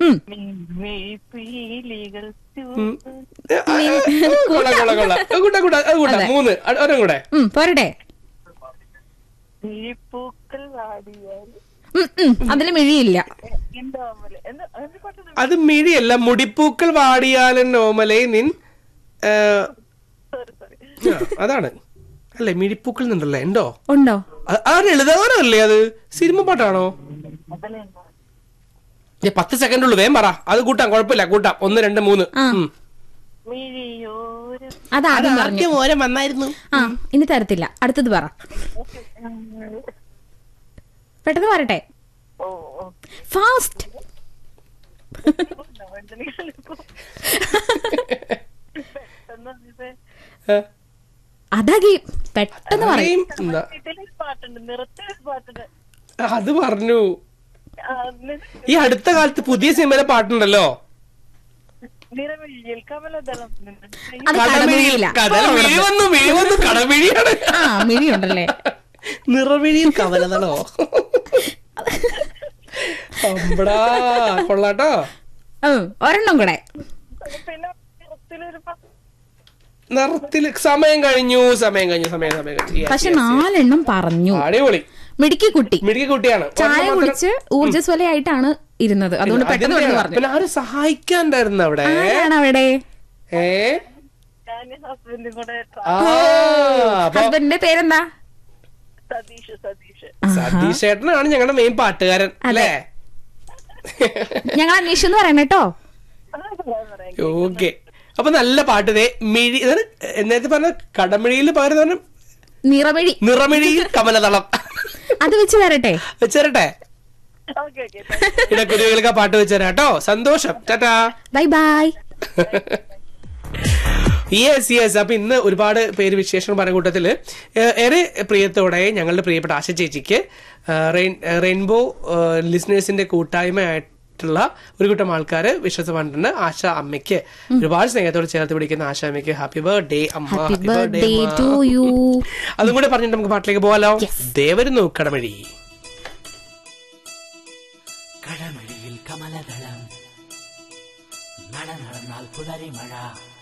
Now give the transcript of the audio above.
ഉം. പീലികൾ ഉം. ഏ, ആ, ആ, കൊള്ളാം കൊള്ളാം കൊള്ളാം അത് കൂട്ടാ കൂട്ടാ അത് കൂട്ടാ അതെ. മൂന്ന് അ- ഒരെണ്ണം കൂടെ ഉം പോരട്ടെ പൂക്കൾ വാടിയാൽ ഉം, ഉം, അതില് മിഴിയില്ല എന്താമല് എന്താ എന്ത് പാട്ടാണ് അത് മിഴിയല്ല മുടിപ്പൂക്കൾ വാടിയാലും നോമലേ നിൻ ഏ, സോറി സോറി ആ, അതാണ് അല്ലേ മിഴിപ്പൂക്കൾ എന്നുണ്ടല്ലേ ഉണ്ടോ ഉണ്ടോ അ- ആ ലളിതഗാനമല്ലേ അത് സിനിമ പാട്ടാണോ അതല്ലേ ഏ, പത്ത് സെക്കൻഡ് ഉള്ളു വേം പറ അത് കൂട്ടാം കുഴപ്പമില്ല കൂട്ടാം ഒന്ന് രണ്ട് മൂന്ന് ആ. ഉം. മിഴിയോരം അത് ആദ്യം പറഞ്ഞു ആദ്യം ഓരം വന്നായിരുന്നു ആ ഇനി തരത്തില്ല അടുത്തത് പറ പെട്ടെന്ന് പറട്ടെ ഓ ഓ ഫാസ്റ്റ് പെട്ടെന്ന് ഇത് ഏ, അതാകി പെട്ടെന്ന് പറയും അറിയും. എന്താ ഇതിലൊരു പാട്ടുണ്ട് നിറത്തിലൊരു പാട്ടുണ്ട് അത് പറഞ്ഞു ആ, നി- ഈ അടുത്ത കാലത്ത് പുതിയ സിനിമയിലെ പാട്ടുണ്ടല്ലോ നിറമിഴിയിൽ കമലദളം അത് കടമിഴിയിൽ കടമിഴിയില്ല കടൽ മിഴി വന്നു മിഴി വന്നു കടമിഴിയാണ് ആ മിഴിയുണ്ടല്ലേ നിറമിഴിയിൽ കവലതളോ അമ്പടാ കൊള്ളാട്ടോ ഉം, ഒരെണ്ണം കൂടെ പിന്നെ നിറത്തിലൊരു പാട്ട് നിറത്തില് സമയം കഴിഞ്ഞു സമയം കഴിഞ്ഞു സമയം സമയം കഴിഞ്ഞു Yes, പക്ഷെ yes, yes. നാലെണ്ണം പറഞ്ഞു അടിപൊളി മിടുക്കി കുട്ടി മിടുക്കി കുട്ടിയാണ് ചായ ഒരെണ്ണം മാത്രം- കുടിച്ച് ഊർജ്ജസ്വലയായിട്ടാണ് ഇരുന്നത് അതുകൊണ്ട് പെട്ടെന്ന് അതിന്റെയാണ്. പെട്ടെന്ന് പറഞ്ഞു പിന്നെ ആരും സഹായിക്കാണ്ടായിരുന്നു അവിടെ ആരാണ് അവിടെ ഏ ഞാൻ ഹസ്ബൻഡും കൂടെ ആ അപ്പൊ ഹസ്ബൻഡിന്റെ പേരെന്താ സതീഷ് സതീഷ് സതീഷ് ചേട്ടനാണ് ഞങ്ങളുടെ മെയിൻ പാട്ടുകാരൻ അല്ലേ ഞങ്ങൾ അന്വേഷിച്ചെന്ന് പറയണം കേട്ടോ ആ, പറയാം, പറയാം. ഓക്കെ അപ്പൊ നല്ല പാട്ട് ദേ മിഴി ഇതാണ് നേരത്തെ പറഞ്ഞ കടമിഴിയിൽ പകരം പറഞ്ഞ നിറമിഴി നിറമിഴിയിൽ കമലതളം അത് വെച്ച് തരട്ടെ വെച്ചേരട്ടെ ഓക്കെ ഓക്കെ ഇടക്കുരുവികൾക്ക് ആ പാട്ട് വെച്ചേരാ കേട്ടോ സന്തോഷം tata bye bye yes yes അപ്പൊ ഇന്ന് ഒരുപാട് പേര് വിശേഷണം പറഞ്ഞ കൂട്ടത്തില് ഏഹ്, ഏറെ പ്രിയത്തോടെ ഞങ്ങളുടെ പ്രിയപ്പെട്ട ആശ ചേച്ചിക്ക് ഏഹ്, റെയിൻ- ഏഹ്, റെയിൻബോ ഏഹ്, ലിസണേഴ്സിന്റെ കൂട്ടായ്മയായിട്ടുള്ള ഒരു കൂട്ടം ആൾക്കാര് വിശ്വസം പറഞ്ഞിട്ടുണ്ട് ആശ അമ്മയ്ക്ക് ഒരുപാട് സ്നേഹത്തോടെ ചേർത്ത് പിടിക്കുന്ന ആശ അമ്മയ്ക്ക് ഹാപ്പി ബർത്ത്ഡേ അമ്മ ഹാപ്പി ബർത്ത്ഡേ ടു യു അതും കൂടെ പറഞ്ഞിട്ട് നമുക്ക് പാട്ടിലേക്ക് പോകാലോ ദേവരുന്നു കടമഴി കടമഴിയിൽ കമലദളം നട നടന്നാൽ പുലരി മഴ